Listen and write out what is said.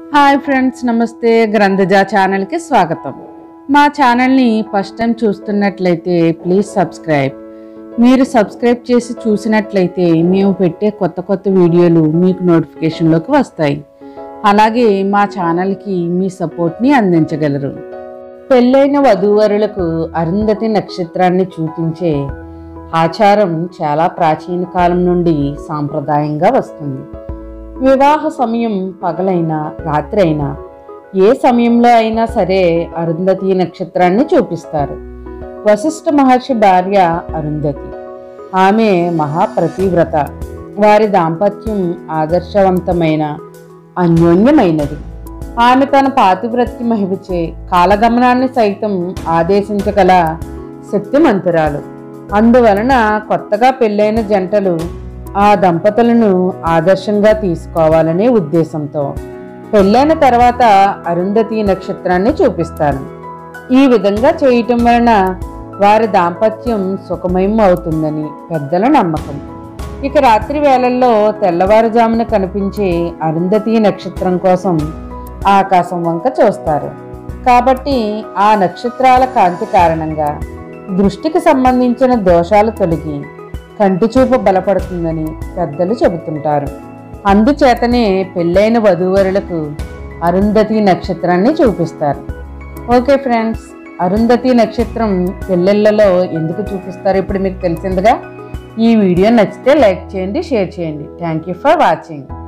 hi friends నమస్తే గ్రంథజ ఛానల్కి స్వాగతం మా ఛానల్ని ఫస్ట్ టైం చూస్తున్నట్లయితే ప్లీజ్ సబ్స్క్రైబ్ మీరు సబ్స్క్రైబ్ చేసి చూసినట్లయితే మేము పెట్టే కొత్త కొత్త వీడియోలు మీకు నోటిఫికేషన్లోకి వస్తాయి అలాగే మా ఛానల్కి మీ సపోర్ట్ని అందించగలరు పెళ్ళైన వధూవరులకు అరుంధతి నక్షత్రాన్ని చూపించే ఆచారం చాలా ప్రాచీన కాలం నుండి సాంప్రదాయంగా వస్తుంది వివాహ సమయం పగలైనా రాత్రి అయినా ఏ సమయంలో అయినా సరే అరుంధతి నక్షత్రాన్ని చూపిస్తారు వశిష్ఠ మహర్షి భార్య అరుంధతి ఆమె మహాప్రతివ్రత వారి దాంపత్యం ఆదర్శవంతమైన అన్యోన్యమైనది ఆమె తన పాతివ్రత్య మహిమచే కాలగమనాన్ని సైతం ఆదేశించగల శక్తిమంతురాలు అందువలన కొత్తగా పెళ్ళైన జంటలు ఆ దంపతులను ఆదర్శంగా తీసుకోవాలనే ఉద్దేశంతో పెళ్ళైన తర్వాత అరుంధతి నక్షత్రాన్ని చూపిస్తారు ఈ విధంగా చేయటం వలన వారి దాంపత్యం సుఖమయం అవుతుందని పెద్దల నమ్మకం ఇక రాత్రి వేళల్లో తెల్లవారుజామున కనిపించే అరుంధతి నక్షత్రం కోసం ఆకాశం వంక చూస్తారు కాబట్టి ఆ నక్షత్రాల కాంతి కారణంగా దృష్టికి సంబంధించిన దోషాలు తొలగి కంటి చూపు బలపడుతుందని పెద్దలు చెబుతుంటారు అందుచేతనే పెళ్ళైన వధూవరులకు అరుంధతి నక్షత్రాన్ని చూపిస్తారు ఓకే ఫ్రెండ్స్ అరుంధతి నక్షత్రం పెళ్ళిళ్ళలో ఎందుకు చూపిస్తారు ఇప్పుడు మీకు తెలిసిందిగా ఈ వీడియో నచ్చితే లైక్ చేయండి షేర్ చేయండి థ్యాంక్ యూ ఫర్ వాచింగ్